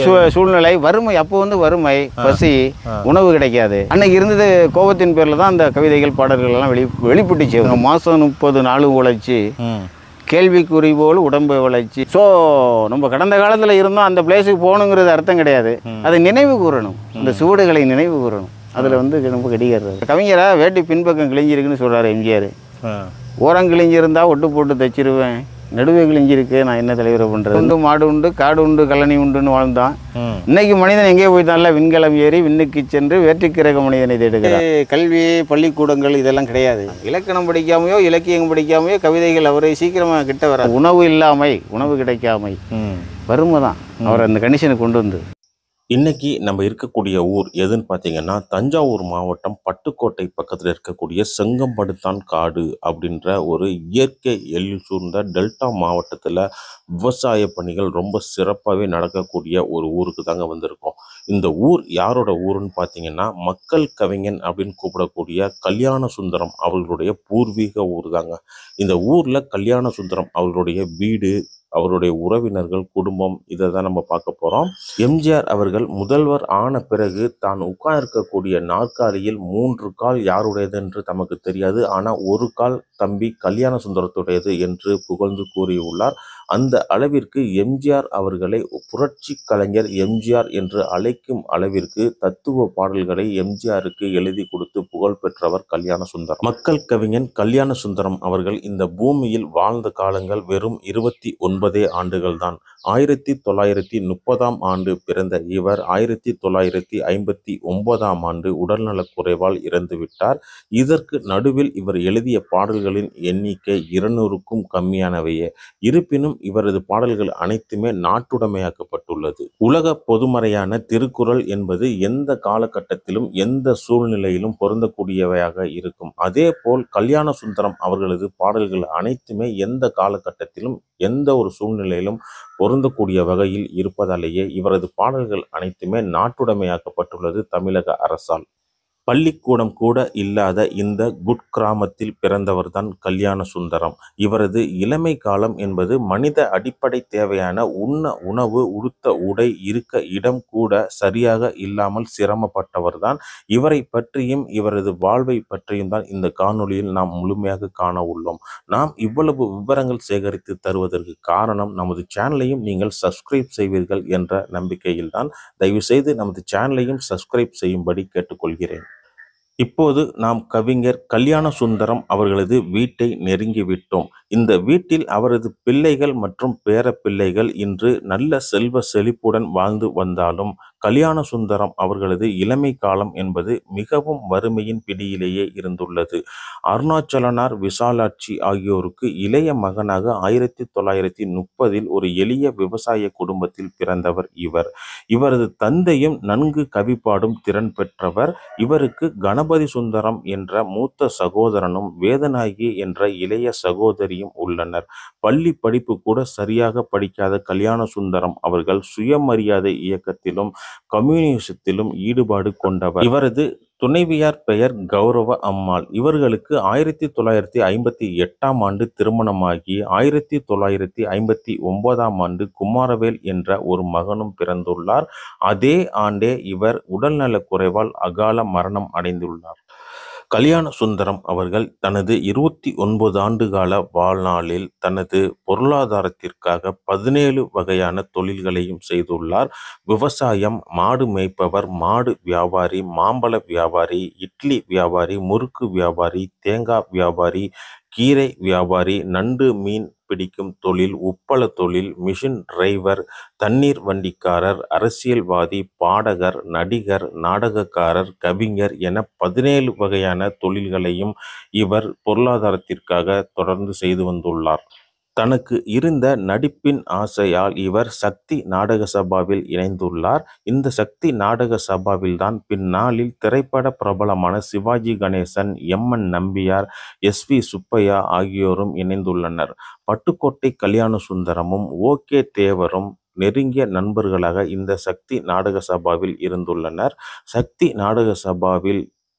சூ- சூழ்நிலை வறுமை அப்போ வந்து வறுமை பசி ஆ. உணவு கிடைக்காது அன்னைக்கு இருந்தது கோபத்தின் பேர்ல தான் அந்த கவிதைகள் பாடல்கள் எல்லாம் வெளி வெளிப்பட்டுச்சு மாசம் முப்பது நாள் உழைச்சி ம் கேள்விக்குறி போல் உடம்பு வளைச்சி ஸோ நம்ம கடந்த காலத்தில் இருந்தோம் அந்த பிளேஸுக்கு போகணுங்கிறது அர்த்தம் கிடையாது அதை நினைவு கூறணும் இந்த சுவடுகளை நினைவு கூறணும் அதில் வந்து ரொம்ப கடிக்கிறது கவிஞரா வேட்டி பின்பக்கம் கிழிஞ்சிருக்குன்னு சொல்கிறாரு எம்ஜிஆர் ஆ ஓரம் கிழிஞ்சிருந்தா ஒட்டு போட்டு தச்சிருவேன் நடுவே கிழிஞ்சிருக்கு நான் என்ன தலைவரை பண்ணுறது உண்டு மாடு உண்டு காடு உண்டு கழனி உண்டுன்னு வாழ்ந்தான் ம் இன்னைக்கு மனிதன் எங்கே போய்த்தான்ல விண்கலம் ஏறி விண்ணுக்கு சென்று வேற்றுக்கிரக மனிதனை தேடுகிறார் கல்வி பள்ளிக்கூடங்கள் இதெல்லாம் கிடையாது இலக்கணம் படிக்காமையோ இலக்கியம் படிக்காமையோ கவிதைகள் அவரை சீக்கிரமாக கிட்ட வர உணவு இல்லாமை உணவு கிடைக்காமை ம் வறுமை தான் அவர் அந்த கண்டிஷனுக்கு கொண்டு வந்து இன்னைக்கு நம்ம இருக்கக்கூடிய ஊர் எதுன்னு பார்த்தீங்கன்னா தஞ்சாவூர் மாவட்டம் பட்டுக்கோட்டை பக்கத்தில் இருக்கக்கூடிய செங்கம்படுத்தான் காடு அப்படின்ற ஒரு இயற்கை எழில் சூழ்ந்த டெல்டா மாவட்டத்தில் விவசாய பணிகள் ரொம்ப சிறப்பாகவே நடக்கக்கூடிய ஒரு ஊருக்கு தாங்க வந்திருக்கோம் இந்த ஊர் யாரோட ஊருன்னு பார்த்தீங்கன்னா மக்கள் கவிஞன் அப்படின்னு கூப்பிடக்கூடிய கல்யாண சுந்தரம் அவர்களுடைய பூர்வீக ஊர் தாங்க இந்த ஊரில் கல்யாண சுந்தரம் அவர்களுடைய வீடு அவருடைய உறவினர்கள் குடும்பம் இதை தான் நம்ம பார்க்க போகிறோம் எம்ஜிஆர் அவர்கள் முதல்வர் ஆன பிறகு தான் உட்கார்ந்திருக்கக்கூடிய நாற்காலியில் மூன்று கால் யாருடையது என்று தமக்கு தெரியாது ஆனால் ஒரு கால் தம்பி கல்யாண சுந்தரத்துடையது என்று புகழ்ந்து கூறியுள்ளார் அந்த அளவிற்கு எம்ஜிஆர் அவர்களை புரட்சி கலைஞர் எம்ஜிஆர் என்று அழைக்கும் அளவிற்கு தத்துவ பாடல்களை எம்ஜிஆருக்கு எழுதி கொடுத்து புகழ் பெற்றவர் கல்யாண சுந்தரம் மக்கள் கவிஞன் கல்யாண சுந்தரம் அவர்கள் இந்த பூமியில் வாழ்ந்த காலங்கள் வெறும் இருபத்தி ஒன்பதே ஆண்டுகள் தான் ஆயிரத்தி தொள்ளாயிரத்தி முப்பதாம் ஆண்டு பிறந்த இவர் ஆயிரத்தி தொள்ளாயிரத்தி ஐம்பத்தி ஒன்பதாம் ஆண்டு உடல்நலக் குறைவால் இறந்துவிட்டார் இதற்கு நடுவில் இவர் எழுதிய பாடல்களின் எண்ணிக்கை இருநூறுக்கும் கம்மியானவையே இருப்பினும் இவரது பாடல்கள் அனைத்துமே நாட்டுடைமையாக்கப்பட்டுள்ளது உலக பொதுமறையான திருக்குறள் என்பது எந்த காலகட்டத்திலும் எந்த சூழ்நிலையிலும் பொருந்தக்கூடியவையாக இருக்கும் அதே போல் கல்யாண சுந்தரம் அவர்களது பாடல்கள் அனைத்துமே எந்த காலகட்டத்திலும் எந்த ஒரு சூழ்நிலையிலும் பொருந்தக்கூடிய வகையில் இருப்பதாலேயே இவரது பாடல்கள் அனைத்துமே நாட்டுடைமையாக்கப்பட்டுள்ளது தமிழக அரசால் பள்ளிக்கூடம் கூட இல்லாத இந்த குட்கிராமத்தில் பிறந்தவர்தான் கல்யாண சுந்தரம் இவரது இளமை காலம் என்பது மனித அடிப்படை தேவையான உண்ண உணவு உடுத்த உடை இருக்க இடம் கூட சரியாக இல்லாமல் சிரமப்பட்டவர்தான் இவரை பற்றியும் இவரது வாழ்வை பற்றியும் தான் இந்த காணொளியில் நாம் முழுமையாக காண உள்ளோம் நாம் இவ்வளவு விவரங்கள் சேகரித்து தருவதற்கு காரணம் நமது சேனலையும் நீங்கள் சப்ஸ்கிரைப் செய்வீர்கள் என்ற நம்பிக்கையில்தான் தயவு செய்து நமது சேனலையும் சப்ஸ்கிரைப் செய்யும்படி கேட்டுக்கொள்கிறேன் இப்போது நாம் கவிஞர் கல்யாண சுந்தரம் அவர்களது வீட்டை நெருங்கிவிட்டோம் இந்த வீட்டில் அவரது பிள்ளைகள் மற்றும் பேர பிள்ளைகள் இன்று நல்ல செல்வ செழிப்புடன் வாழ்ந்து வந்தாலும் கல்யாண சுந்தரம் அவர்களது இளமை காலம் என்பது மிகவும் வறுமையின் பிடியிலேயே இருந்துள்ளது அருணாச்சலனார் விசாலாட்சி ஆகியோருக்கு இளைய மகனாக ஆயிரத்தி தொள்ளாயிரத்தி முப்பதில் ஒரு எளிய விவசாய குடும்பத்தில் பிறந்தவர் இவர் இவரது தந்தையும் நன்கு கவிப்பாடும் திறன் பெற்றவர் இவருக்கு கணபதி சுந்தரம் என்ற மூத்த சகோதரனும் வேதநாயகி என்ற இளைய சகோதரியும் உள்ளனர் பள்ளி படிப்பு கூட சரியாக படிக்காத கல்யாண சுந்தரம் அவர்கள் சுயமரியாதை இயக்கத்திலும் கம்யூனிசத்திலும் ஈடுபாடு கொண்டவர் இவரது துணைவியார் பெயர் கௌரவ அம்மாள் இவர்களுக்கு ஆயிரத்தி தொள்ளாயிரத்தி ஐம்பத்தி எட்டாம் ஆண்டு திருமணமாகி ஆயிரத்தி தொள்ளாயிரத்தி ஐம்பத்தி ஒன்பதாம் ஆண்டு குமாரவேல் என்ற ஒரு மகனும் பிறந்துள்ளார் அதே ஆண்டே இவர் உடல்நலக் குறைவால் அகால மரணம் அடைந்துள்ளார் கல்யாண சுந்தரம் அவர்கள் தனது இருபத்தி ஒன்பது ஆண்டுகால வாழ்நாளில் தனது பொருளாதாரத்திற்காக பதினேழு வகையான தொழில்களையும் செய்துள்ளார் விவசாயம் மாடு மேய்ப்பவர் மாடு வியாபாரி மாம்பழ வியாபாரி இட்லி வியாபாரி முறுக்கு வியாபாரி தேங்காய் வியாபாரி கீரை வியாபாரி நண்டு மீன் பிடிக்கும் தொழில் உப்பள தொழில் மிஷின் டிரைவர் தண்ணீர் வண்டிக்காரர் அரசியல்வாதி பாடகர் நடிகர் நாடகக்காரர் கவிஞர் என பதினேழு வகையான தொழில்களையும் இவர் பொருளாதாரத்திற்காக தொடர்ந்து செய்து வந்துள்ளார் தனக்கு இருந்த நடிப்பின் ஆசையால் இவர் சக்தி நாடக சபாவில் இணைந்துள்ளார் இந்த சக்தி நாடக சபாவில்தான் பின்னாளில் திரைப்பட பிரபலமான Sivaji Ganesan M N Nambiar S V Subbaiah ஆகியோரும் இணைந்துள்ளனர் பட்டுக்கோட்டை கல்யாண சுந்தரமும் ஓகே தேவரும் நெருங்கிய நண்பர்களாக இந்த சக்தி நாடக சபாவில் இருந்துள்ளனர் சக்தி நாடக சபாவில்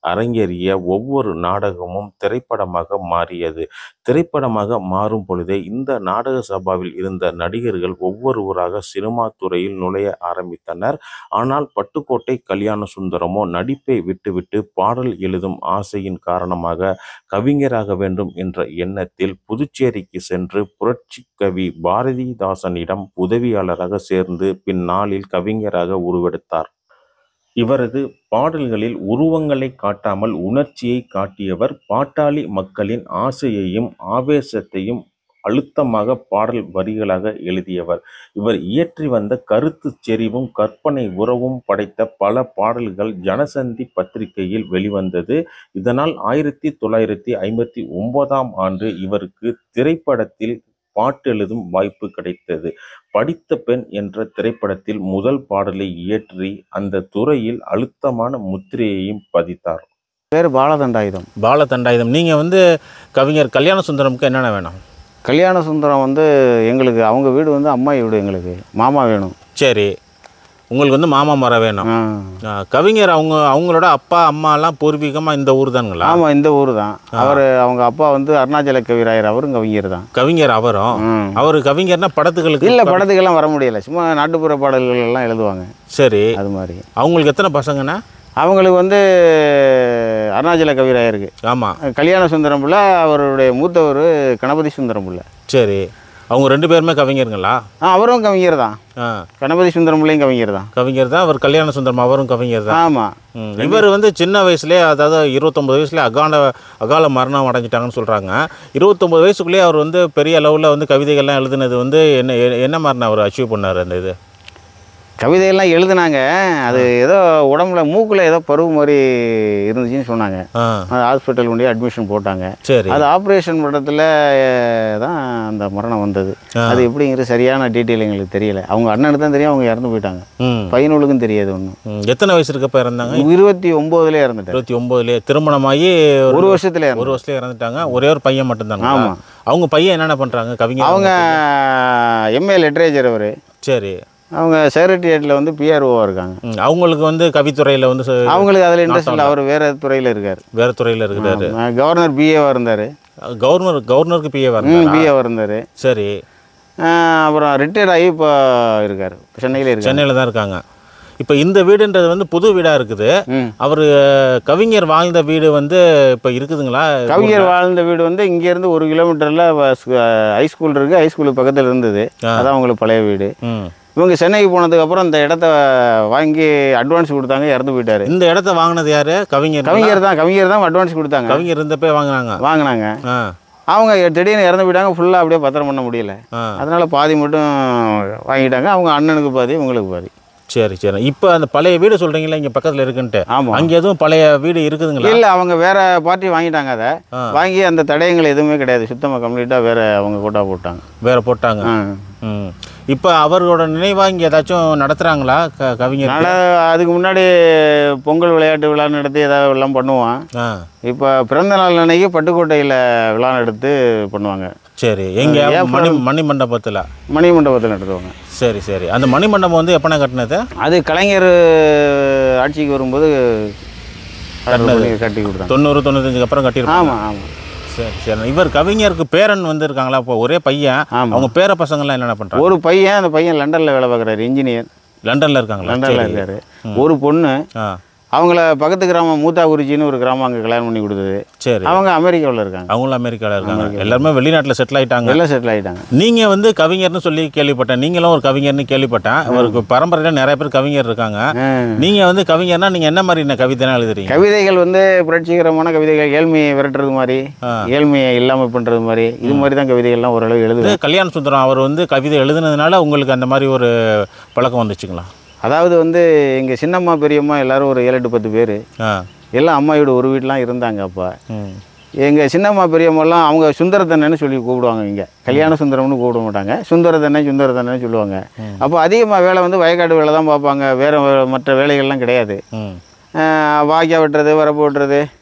அரங்கேறிய ஒவ்வொரு நாடகமும் திரைப்படமாக மாறியது திரைப்படமாக மாறும் பொழுதே இந்த நாடக சபாவில் இருந்த நடிகர்கள் ஒவ்வொருவராக சினிமா துறையில் நுழைய ஆரம்பித்தனர் ஆனால் பட்டுக்கோட்டை கல்யாண சுந்தரமோ நடிப்பை விட்டுவிட்டு பாடல் எழுதும் ஆசையின் காரணமாக கவிஞராக வேண்டும் என்ற எண்ணத்தில் புதுச்சேரிக்கு சென்று புரட்சி கவி பாரதிதாசனிடம் உதவியாளராக சேர்ந்து பின்னாளில் கவிஞராக உருவெடுத்தார் இவரது பாடல்களில் உருவங்களை காட்டாமல் உணர்ச்சியை காட்டியவர் பாட்டாளி மக்களின் ஆசையையும் ஆவேசத்தையும் அழுத்தமாக பாடல் வரிகளாக எழுதியவர் இவர் இயற்றி வந்த கருத்து செறிவும் கற்பனை உறவும் படைத்த பல பாடல்கள் ஜனசந்தி பத்திரிகையில் வெளிவந்தது இதனால் ஆயிரத்தி தொள்ளாயிரத்தி ஐம்பத்தி ஒன்பதாம் ஆண்டு இவருக்கு திரைப்படத்தில் பாட்டெழுதும் வாய்ப்பு கிடைத்தது படித்த பெண் என்ற திரைப்படத்தில் முதல் பாடலை இயற்றி அந்த துறையில் அழுத்தமான முத்திரையையும் பதித்தார் பேர் பாலதண்டாயுதம் பாலதண்டாயுதம் நீங்கள் வந்து கவிஞர் கல்யாண சுந்தரமுக்கு என்னென்ன வேணும் கல்யாண சுந்தரம் வந்து எங்களுக்கு அவங்க வீடு வந்து அம்மாயி வீடு எங்களுக்கு மாமா வேணும் சரி உங்களுக்கு வந்து மாமா மரம் வேணும் ஆ. ஆ, கவிஞர் அவங்க அவங்களோட அப்பா அம்மாலாம் பூர்வீகமாக இந்த ஊர் தானுங்களா ஆமாம் இந்த ஊர் தான் அவர் அவங்க அப்பா வந்து அருணாச்சல கவிராயர் அவரும் கவிஞர் தான் கவிஞர் அவரும் ம். அவர் கவிஞர்னா படத்துகளுக்கு இல்லை படத்துக்கெல்லாம் வர முடியல சும்மா நாட்டுப்புற பாடல்கள் எல்லாம் எழுதுவாங்க சரி அது மாதிரி அவங்களுக்கு எத்தனை பசங்கண்ணா அவங்களுக்கு வந்து அருணாச்சல கவிராயருக்கு ஆமாம் கல்யாண சுந்தரம் பிள்ளை அவருடைய மூத்தவர் கணபதி சுந்தரம் பிள்ளை சரி அவங்க ரெண்டு பேருமே கவிஞருங்களா ஆ அவரும் கவிஞர் தான் ஆ கணபதி சுந்தரம் பிள்ளையும் கவிஞர் தான் கவிஞர் தான் அவர் கல்யாண சுந்தரம் அவரும் கவிஞர் தான் ஆமாம் ம். இவர் வந்து சின்ன வயசுலேயே அதாவது இருபத்தொம்பது வயசுல அகால அகால மரணம் அடைஞ்சிட்டாங்கன்னு சொல்கிறாங்க இருபத்தொம்பது வயசுக்குள்ளேயே அவர் வந்து பெரிய அளவில் வந்து கவிதைகள்லாம் எழுதுனது வந்து என்ன எ- என்ன மாதிரி அவர் அச்சீவ் பண்ணார் அந்த இது கவிதையெல்லாம் எழுதுனாங்க அது ஏதோ உடம்புல மூக்கில் ஏதோ பருவு மாதிரி இருந்துச்சுன்னு சொன்னாங்க ஆ அது ஹாஸ்பிட்டல் கொண்டு அட்மிஷன் போட்டாங்க சரி அது ஆப்ரேஷன் படத்தில் தான் அந்த மரணம் வந்தது ஆ. அது எப்படிங்கிற சரியான டீட்டெயில் எங்களுக்கு தெரியல அவங்க அண்ணனுக்கு தான் தெரியும் அவங்க இறந்து போயிட்டாங்க ம் பையனுக்கும் தெரியாது ஒன்றும் ம். எத்தனை வயசு இருக்கப்ப இறந்தாங்க இருபத்தி ஒம்போதுல இறந்துட்டார் இருபத்தி ஒம்போதுலேயே திருமணமாகி ஒரு வருஷத்துல இறந்து ஒரு வருஷத்துல இறந்துட்டாங்க ஒரே ஒரு பையன் மட்டும்தாங்க ஆமா. அவங்க பையன் என்னென்ன பண்ணுறாங்க கவிஞர் அவங்க எம்ஏ லிட்ரேச்சர் அவர் சரி அவங்க செக்ரட்டரியேட்டில் வந்து பிஆர்ஓவாக இருக்காங்க ம். அவங்களுக்கு வந்து கவித்துறையில் வந்து ச- அவங்களுக்கு அதில் இன்ட்ரெஸ்ட் இல்லை அவர் வேறு துறையில் இருக்கார் வேற துறையில் இருக்கிறாரு கவர்னர் பிஏவாக இருந்தார் கவர்னர் கவர்னருக்கு பிஏ ம் வரணும் பிஏவாக இருந்தார் சரி அப்புறம் ரிட்டையர்ட் ஆகி இப்போ இருக்கார் சென்னையில் இருக்கார் சென்னையில் தான் இருக்காங்க இப்போ இந்த வீடுன்றது வந்து புது வீடாக இருக்குது ம் அவர் கவிஞர் வாழ்ந்த வீடு வந்து இப்போ இருக்குதுங்களா கவிஞர் வாழ்ந்த வீடு வந்து இங்கேருந்து ஒரு கிலோமீட்டரில் ஹைஸ்கூல் இருக்குது ஹைஸ்கூலுக்கு பக்கத்தில் இருந்தது ஆ. அதான் அவங்களுக்கு பழைய வீடு ம் இவங்க சென்னைக்கு போனதுக்கப்புறம் இந்த இடத்த வாங்கி அட்வான்ஸ் கொடுத்தாங்க இறந்து போயிட்டாரு இந்த இடத்த வாங்கினது யாரு கவிஞர் கவிஞர் தான் கவிஞர் தான் அட்வான்ஸ் கொடுத்தாங்க கவிஞர் இருந்தப்பே வாங்கினாங்க வாங்கினாங்க ஆ அவங்க திடீர்னு இறந்து போயிட்டாங்க ஃபுல்லாக அப்படியே பத்திரம் பண்ண முடியல ஆ அதனால பாதி மட்டும் வாங்கிட்டாங்க அவங்க அண்ணனுக்கு பாதி இவங்களுக்கு பாதி சரி சரி இப்போ அந்த பழைய வீடு சொல்கிறீங்களா இங்கே பக்கத்தில் இருக்குன்ட்டு ஆமாம் அங்கே எதுவும் பழைய வீடு இருக்குதுங்களா இல்லை அவங்க வேற பார்ட்டி வாங்கிட்டாங்க அதை ஆ. வாங்கி அந்த தடயங்கள் எதுவுமே கிடையாது சுத்தமாக கம்ப்ளீட்டாக வேற அவங்க கோட்டா போட்டாங்க வேற போட்டாங்க ஆ. ம் இப்போ அவரோட நினைவா இங்கே ஏதாச்சும் நடத்துகிறாங்களா க கவிஞர் அதனால் அதுக்கு முன்னாடி பொங்கல் விளையாட்டு விழா நடத்தி ஏதாவது எல்லாம் பண்ணுவான் ஆ இப்போ பிறந்த நாள் அன்னைக்கு பட்டுக்கோட்டையில் விழா நடத்து பண்ணுவாங்க சரி எங்கே ஏன் மணி மணி மண்டபத்தில் மணி மண்டபத்தில் நடத்துவாங்க சரி சரி அந்த மணி மண்டபம் வந்து எப்போனா கட்டினது அது கலைஞர் ஆட்சிக்கு வரும்போது order பண்ணி கட்டி கொடுத்தாங்க தொண்ணூறு தொண்ணூத்தஞ்சுக்கு அப்புறம் கட்டியிருப்பாங்க ஆமாம் ஆமாம் சரி சரி இவர் கவிஞருக்கு பேரன் வந்து இருக்காங்களா இப்போ ஒரே பையன் ஆமாம் அவங்க பேர பசங்கள்லாம் என்னென்ன பண்ணுறாங்க ஒரு பையன் அந்த பையன் லண்டனில் வேலை பார்க்குறாரு இன்ஜினியர் லண்டனில் இருக்காங்களா லண்டனில் சரி. இருக்காரு ஒரு பொண்ணு ஆ அவங்கள பக்கத்து கிராமம் மூத்தாக்குறிச்சின்னு ஒரு கிராமம் அங்கே கல்யாணம் பண்ணி கொடுத்தது சரி அவங்க அமெரிக்காவில் இருக்காங்க அவங்களும் அமெரிக்காவில் இருக்காங்க எல்லாருமே வெளிநாட்டில் செட்டில் ஆயிட்டாங்க எல்லாம் செட்டில் ஆகிட்டாங்க நீங்கள் வந்து கவிஞர்னு சொல்லி கேள்விப்பட்டேன் நீங்களும் ஒரு கவிஞர்னு கேள்விப்பட்டேன் அவருக்கு பரம்பரையில் நிறைய பேர் கவிஞர் இருக்காங்க நீங்கள் வந்து கவிஞர்னா நீங்கள் என்ன மாதிரி என்ன கவிதைலாம் எழுதுறீங்க கவிதைகள் வந்து புரட்சிகரமான கவிதைகள் ஏழ்மையை விரட்டுறது மாதிரி ஆ. ஏழ்மையை இல்லாமல் பண்ணுறது மாதிரி இது மாதிரி தான் கவிதைகள்லாம் ஓரளவு எழுதுவேன் இது கல்யாண சுந்தரம் அவர் வந்து கவிதை எழுதுனதுனால உங்களுக்கு அந்த மாதிரி ஒரு பழக்கம் வந்துச்சுங்களா அதாவது வந்து எங்கள் சின்னம்மா பெரியம்மா எல்லாரும் ஒரு ஏழு எட்டு பத்து பேர் ஆ எல்லாம் அம்மா வீடு ஒரு வீட்லாம் இருந்தாங்க அப்போ ம் எங்கள் சின்னம்மா பெரியம்மாலாம் அவங்க சுந்தரத்தண்ணன்னு சொல்லி கூப்பிடுவாங்க இங்கே கல்யாண சுந்தரம்னு கூப்பிட மாட்டாங்க சுந்தரத்தண்ணன் சுந்தரத்தண்ணன்னு சொல்லுவாங்க அப்போ அதிகமாக வேலை வந்து வயக்காடு வேலை தான் பார்ப்பாங்க வேறு மற்ற வேலைகள்லாம் கிடையாது ம் ஆஹ் வாய்க்கா வெட்டுறது வரப்பு வெட்டுறது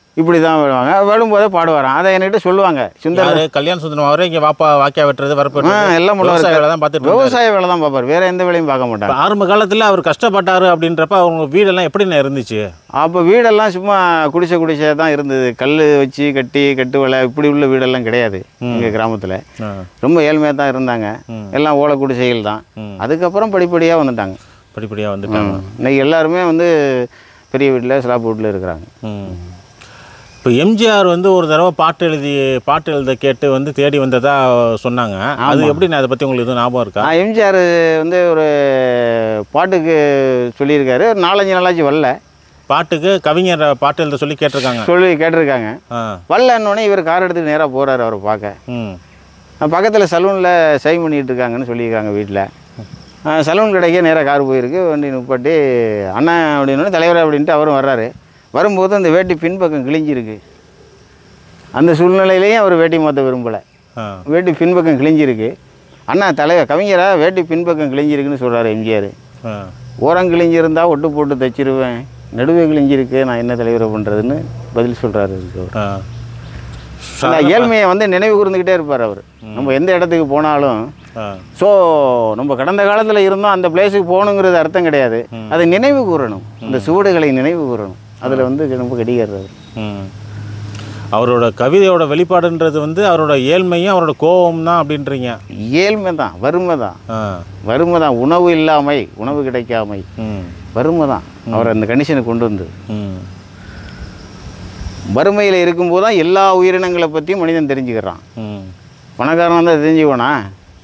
இப்படி தான் விடுவாங்க விடும்போதே பாடுவாராம் அதை என்கிட்ட சொல்லுவாங்க சுந்தர யாரு கல்யாண சுந்தரம் அவரே இங்கே வாப்பா வாக்கியா வெட்டுறது வரப்பு ஆ, வெட்டுறது, எல்லாம் விவசாய வேலை பண்ணுவார் தான் பார்த்துட்டு இருந்தாரு. விவசாய வேலை தான் பார்ப்பார் வேற எந்த வேலையும் பார்க்க மாட்டார் இப்ப ஆரம்ப காலத்தில் அவர் கஷ்டப்பட்டாரு அப்படின்றப்ப அவங்க வீடெல்லாம் எப்படிண்ணே இருந்துச்சு அப்போ வீடெல்லாம் சும்மா குடிசை குடிசை தான் இருந்தது கல் வச்சு கட்டி கட்டு வலை இப்படி உள்ள வீடெல்லாம் கிடையாது எங்கள் கிராமத்தில் ஆ. ரொம்ப ஏழ்மையாக தான் இருந்தாங்க ம். எல்லாம் ஓலை குடிசைகள் தான் ம். அதுக்கப்புறம் படிப்படியாக வந்துட்டாங்க படிப்படியாக வந்துட்டாங்க இன்னைக்கு எல்லாருமே வந்து பெரிய வீட்டில் ஸ்லாப் வீட்டில் இருக்கிறாங்க ம். இப்போ எம்ஜிஆர் வந்து ஒரு தடவை பாட்டு எழுதி பாட்டு எழுத கேட்டு வந்து தேடி வந்ததா சொன்னாங்க அது எப்படி அதை பற்றி உங்களுக்கு எதுவும் ஞாபகம் இருக்கா ஆ எம்ஜிஆர் வந்து ஒரு பாட்டுக்கு சொல்லியிருக்காரு ஒரு நாலஞ்சு நாளாச்சு வரல பாட்டுக்கு கவிஞர் பாட்டு எழுத சொல்லி கேட்டிருக்காங்க சொல்லி கேட்டிருக்காங்க ஆ வரலன்னொடனே இவர் கார் எடுத்துட்டு நேராக போகிறாரு அவரை பார்க்க ம் பக்கத்தில் சலூனில் சைன் பண்ணிட்டு இருக்காங்கன்னு சொல்லியிருக்காங்க வீட்டில் சலூன் கடைக்கே நேராக கார் போயிருக்கு வண்டி நிப்பாட்டி அண்ணன் அப்படின்னு தலைவர் அப்படின்ட்டு அவரும் வர்றாரு வரும்போது அந்த வேட்டி பின்பக்கம் கிழிஞ்சிருக்கு அந்த சூழ்நிலையிலையும் அவர் வேட்டி மாற்ற விரும்பலை ஆ வேட்டி பின்பக்கம் கிழிஞ்சிருக்கு அண்ணா தலைவர் கவிஞரா வேட்டி பின்பக்கம் கிழிஞ்சிருக்குன்னு சொல்கிறாரு எம்ஜிஆர் ஆ ஓரம் கிழிஞ்சிருந்தா ஒட்டு போட்டு தைச்சிருவேன் நடுவே கிழிஞ்சிருக்கு நான் என்ன தலைவரை பண்ணுறதுன்னு பதில் சொல்கிறாரு ஆ அந்த ஏழ்மையை வந்து நினைவு கூர்ந்துக்கிட்டே இருப்பார் அவர் நம்ம எந்த இடத்துக்கு போனாலும் ஆ ஸோ நம்ம கடந்த காலத்தில் இருந்தோம் அந்த பிளேஸுக்கு போகணுங்கிறது அர்த்தம் கிடையாது அதை நினைவு கூறணும் அந்த சுவடுகளை நினைவு கூறணும் அதில் வந்து ரொம்ப கடிகார் அவர் ம் அவரோட கவிதையோட வெளிப்பாடுன்றது வந்து அவரோட ஏழ்மையும் அவரோட கோபம் தான் அப்படின்றீங்க ஏழ்மை தான் வறுமை தான் ஆ வறுமை தான் உணவு இல்லாமை உணவு கிடைக்காமை ம் வறுமை தான் அவர் அந்த கண்டிஷனுக்கு கொண்டு வந்தது ம் வறுமையில் இருக்கும்போது தான் எல்லா உயிரினங்களை பற்றியும் மனிதன் தெரிஞ்சுக்கிறான் ம் பணக்காரன் தான் தெரிஞ்சுக்கோனா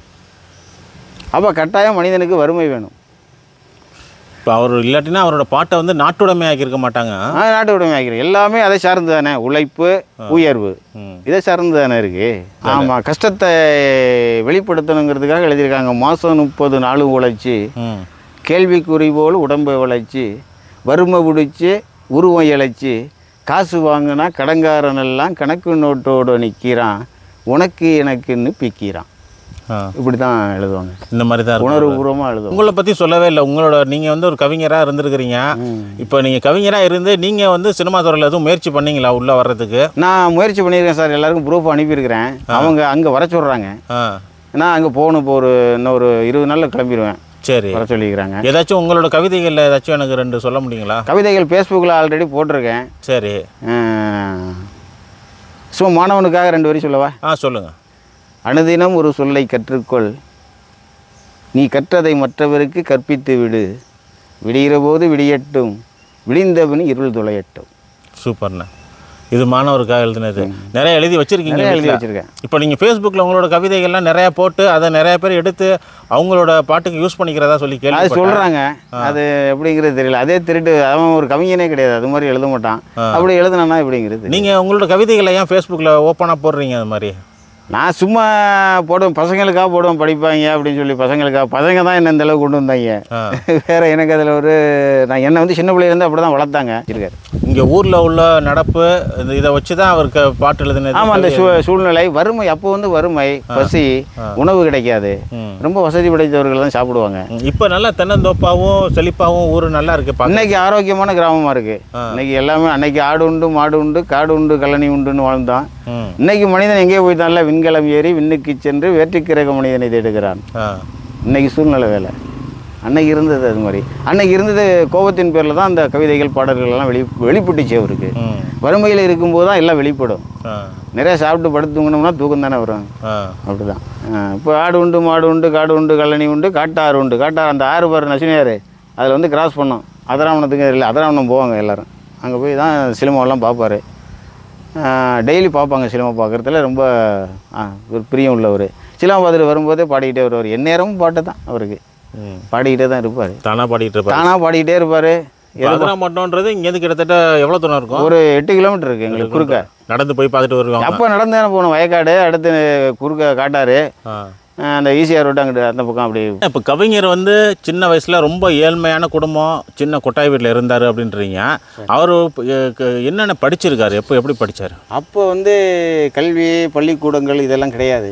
அப்போ கட்டாயம் மனிதனுக்கு வறுமை வேணும் இப்போ அவர் இல்லாட்டினா அவரோட பாட்டை வந்து நாட்டுடைமையாக்கி இருக்க மாட்டாங்க ஆ, நாட்டு உடைமை ஆகிறேன் எல்லாமே அதை சார்ந்து தானே உழைப்பு உயர்வு ம் இதை சார்ந்து தானே இருக்கு ஆமாம் கஷ்டத்தை வெளிப்படுத்தணுங்கிறதுக்காக எழுதியிருக்காங்க மாதம் முப்பது நாளும் உழைச்சி ம் கேள்விக்குறி போல் உடம்பை உழைச்சி வறுமை பிடிச்சி உருவம் இழைச்சி காசு வாங்கினா கடங்காரன் எல்லாம் கணக்கு நோட்டோடு நிற்கிறான் உனக்கு எனக்குன்னு பிக்கிறான் ஆ இப்படி தான் எழுதுவாங்க இந்த மாதிரி தான் இருக்கும் உணர்வுபூர்வமாக எழுதுவாங்க உங்களை பற்றி சொல்லவே இல்லை உங்களோட நீங்கள் வந்து ஒரு கவிஞராக இருந்திருக்கிறீங்க இப்போ நீங்கள் கவிஞராக இருந்து நீங்கள் வந்து சினிமா துறையில் எதுவும் முயற்சி பண்ணீங்களா உள்ளே வர்றதுக்கு நான் முயற்சி பண்ணியிருக்கேன் சார் எல்லாருக்கும் ப்ரூஃப் அனுப்பியிருக்கிறேன் அவங்க அங்கே வர சொல்கிறாங்க ஆ நான் அங்கே போகணும் இப்போ ஒரு இன்னும் ஒரு இருபது நாளில் கிளம்பிடுவேன் சரி வர சொல்லிக்கிறாங்க ஏதாச்சும் உங்களோட கவிதைகளில் ஏதாச்சும் எனக்கு ரெண்டு சொல்ல முடியுங்களா கவிதைகள் ஃபேஸ்புக்கில் ஆல்ரெடி போட்டிருக்கேன் சரி ஸோ மாணவனுக்காக ரெண்டு வரி சொல்லவா ஆ சொல்லுங்கள் அனுதினம் ஒரு சொல்லை கற்றுக்கொள் நீ கற்றதை மற்றவருக்கு கற்பித்து விடு விடிகிற போது விடியட்டும் விடிந்தவன் இருள் துளையட்டும் சூப்பர்ண்ணே இது மாணவருக்காக எழுதினது நிறைய எழுதி வச்சிருக்கீங்க நிறைய எழுதி வீட்ல. வச்சிருக்கேன் இப்போ நீங்கள் ஃபேஸ்புக்கில் உங்களோட கவிதைகள்லாம் நிறையா போட்டு அதை நிறைய பேர் எடுத்து அவங்களோட பாட்டுக்கு யூஸ் பண்ணிக்கிறதா சொல்லி அது கேள்வி சொல்கிறாங்க அது எப்படிங்கிறது தெரியல அதே திருட்டு அவன் ஒரு கவிஞனே கிடையாது அது மாதிரி எழுத மாட்டான் அப்படி எழுதுனானா எப்படிங்கிறது நீங்கள் உங்களோட கவிதைகளை ஏன் ஃபேஸ்புக்கில் ஓப்பனாக போடுறீங்க அது மாதிரி நான் சும்மா போடுவேன் பசங்களுக்காக போடுவேன் படிப்பாங்க அப்படின்னு சொல்லி பசங்களுக்காக பசங்க தான் என்ன இந்த அளவுக்கு கொண்டு வந்தாங்க ஆ. வேற எனக்கு அதில் ஒரு நான் என்னை வந்து சின்ன பிள்ளையிலேருந்து அப்படி தான் வளர்த்தாங்க இருக்காரு இங்கே ஊரில் உள்ள நடப்பு இந்த இதை வச்சு தான் அவருக்கு பாட்டு எழுதினது ஆமாம் அந்த சூ சூழ்நிலை வறுமை அப்போ வந்து வறுமை பசி உணவு கிடைக்காது ம். ரொம்ப வசதி படைத்தவர்கள் தான் சாப்பிடுவாங்க இப்போ நல்லா தென்னந்தோப்பாவும் செழிப்பாகவும் ஊர் நல்லா இருக்கு பார்க்க இன்னைக்கு ஆரோக்கியமான கிராமமாக இருக்கு இன்னைக்கு எல்லாமே அன்னைக்கு ஆடு உண்டு மாடு உண்டு காடு உண்டு கழனி உண்டுன்னு வாழ்ந்தான் ம் இன்னைக்கு மனிதன் எங்கேயோ போய்த்தான்ல விண்கலம் ஏறி விண்ணுக்கு சென்று வேற்றுக்கிரக மனிதனை தேடுகிறான் ஆ இன்னைக்கு சூழ்நிலை வேலை அன்னைக்கு இருந்தது அது மாதிரி அன்னைக்கு இருந்தது கோபத்தின் பேரில் தான் அந்த கவிதைகள் பாடல்கள் எல்லாம் வெளி வெளிப்பட்டுச்சு அவருக்கு ம் வறுமையில் இருக்கும்போது தான் எல்லாம் வெளிப்படும் ஆ நிறைய சாப்பிட்டு படுத்து தூங்கினோம்னா தூக்கம் தானே வரும் ஆ அப்படிதான் இப்போ ஆடு உண்டு மாடு உண்டு காடு உண்டு கல்லணி உண்டு காட்டாறு உண்டு காட்டாறு அந்த ஆறு பாரு நசினியார் அதில் வந்து கிராஸ் பண்ணோம் அதராவணத்துக்கு இல்லை அதராவணம் போவாங்க எல்லாரும் அங்கே போய் தான் சினிமாவெல்லாம் பார்ப்பாரு டெய்லி பார்ப்பாங்க சினிமா பார்க்குறதுல ரொம்ப ஆ, ஒரு பிரியம் உள்ளவர் சினிமா பார்த்துட்டு வரும்போதே பாடிக்கிட்டே வருவார் எந்நேரமும் பாட்டு தான் அவருக்கு ம் பாடிக்கிட்டே தான் இருப்பார் தானா பாடிட்டு இருப்பாரு தானாக பாடிக்கிட்டே இருப்பார் பதினாமட்டம்ன்றது இங்கேருந்து கிட்டத்தட்ட எவ்வளோ தூரம் இருக்கும் ஒரு எட்டு கிலோமீட்டர் இருக்குது எங்களுக்கு குறுக்க நடந்து போய் பார்த்துட்டு வருவாங்க அப்போ நடந்து தானே போகணும் வயக்காடு அடுத்து குறுக்க காட்டாறு ஆ ஆ, அந்த ஈசிஆர் ரோடு அங்கிட்டு அந்த பக்கம் அப்படி இப்போ கவிஞர் வந்து சின்ன வயசில் ரொம்ப ஏழ்மையான குடும்பம் சின்ன கொட்டாய் வீட்டில் இருந்தார் அப்படின்றீங்க அவர் என்னென்ன படிச்சிருக்காரு எப்போ எப்படி படிச்சார் அப்போ வந்து கல்வி பள்ளிக்கூடங்கள் இதெல்லாம் கிடையாது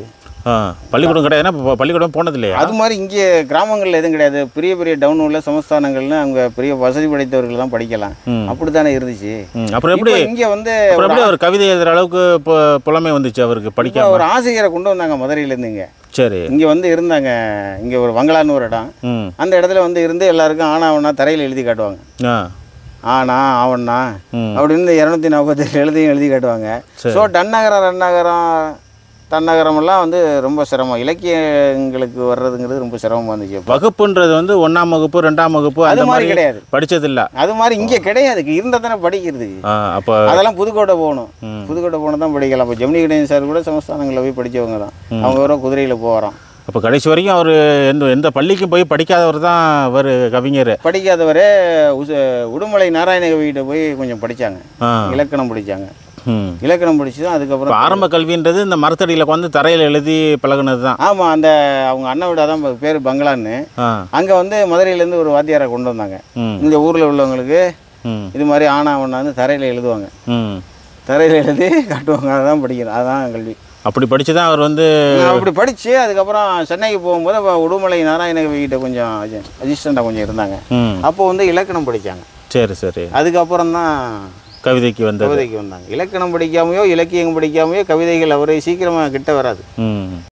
ஆ பள்ளிக்கூடம் கிடையாதுன்னா இப்போ பள்ளிக்கூடம் போனது இல்லையா அது மாதிரி இங்கே கிராமங்களில் எதுவும் கிடையாது பெரிய பெரிய டவுன் உள்ள சமஸ்தானங்கள்னு அவங்க பெரிய வசதி படைத்தவர்கள் தான் படிக்கலாம் ம். அப்படி தானே இருந்துச்சு ம் அப்புறம் எப்படி இப்போ இங்கே வந்து அப்புறம் எப்படி அவர் கவிதை எழுதுற அளவுக்கு இப்போ புலமை வந்துச்சு அவருக்கு இப்போ படிக்காம ஒரு ஆசிரியரை கொண்டு வந்தாங்க மதுரையிலேருந்து இங்கே சரி இங்கே வந்து இருந்தாங்க இங்கே ஒரு வங்களான்னு ஒரு இடம் ம் அந்த இடத்துல வந்து இருந்து எல்லாருக்கும் ஆனா அவனா தரையில் எழுதி காட்டுவாங்க ஆ ஆனா அவனா ம் அப்படின்னு இரநூத்தி நாற்பத்தேழு எழுதியும் எழுதி காட்டுவாங்க ஸோ டன்னகரம் ரெண்டகரம் தன்னகரம் எல்லாம் வந்து ரொம்ப சிரமம் இலக்கியங்களுக்கு வர்றதுங்கிறது ரொம்ப சிரமமாக இருந்துச்சு அப்போ. வகுப்புன்றது வந்து ஒன்றாம் வகுப்பு ரெண்டாம் வகுப்பு அது அந்த மாதிரி மாதிரி கிடையாது படிச்சதில்ல அது மாதிரி இங்கே கிடையாது இருந்தால் தானே படிக்கிறதுக்கு ஆ அப்போ அதெல்லாம் புதுக்கோட்டை போகணும் ம். புதுக்கோட்டை போனால் தான் படிக்கலாம் இப்போ ஜெமினி கணேசன் சார் கூட சமஸ்தானங்களில் போய் படித்தவங்க தான் அவங்க வர குதிரையில் போகிறோம் அப்போ கடைசி வரைக்கும் அவர் எந்த எந்த பள்ளிக்கும் போய் படிக்காதவர் தான் அவர் கவிஞர் படிக்காதவரே உச உடுமலை நாராயணகவிகிட்ட போய் கொஞ்சம் படித்தாங்க ஆ இலக்கணம் படித்தாங்க ம் இலக்கணம் படிச்சு தான் இப்போ அதுக்கப்புறம் ஆரம்ப கல்வின்றது இந்த மரத்தடியில் உட்காந்து தரையில் எழுதி பழகுனது தான் ஆமாம் அந்த அவங்க அண்ணன் வீடு அதான் பேர் பங்களான்னு ஆ அங்கே வந்து மதுரையிலேருந்து ஒரு வாத்தியாரை கொண்டு வந்தாங்க ம் இந்த ஊரில் உள்ளவங்களுக்கு ம் இது மாதிரி ஆனா ஒன்றா வந்து தரையில் எழுதுவாங்க ம் தரையில் எழுதி காட்டுவாங்க அதுதான் படிக்கணும் அதுதான் கல்வி அப்படி படித்து தான் அவர் வந்து நான் அப்படி படித்து அதுக்கப்புறம் சென்னைக்கு போகும்போது அப்போ உடுமலை நாராயணகவி கிட்ட கொஞ்சம் அசிஸ்டண்ட்டாக கொஞ்சம் இருந்தாங்க ம் அப்போ வந்து இலக்கணம் படித்தாங்க சரி சரி அதுக்கப்புறம் தான் கவிதைக்கு வந்தது கவிதைக்கு வந்தாங்க இலக்கணம் படிக்காமையோ இலக்கியம் படிக்காமையோ கவிதைகள் அவரே சீக்கிரமாக கிட்ட வராது ம்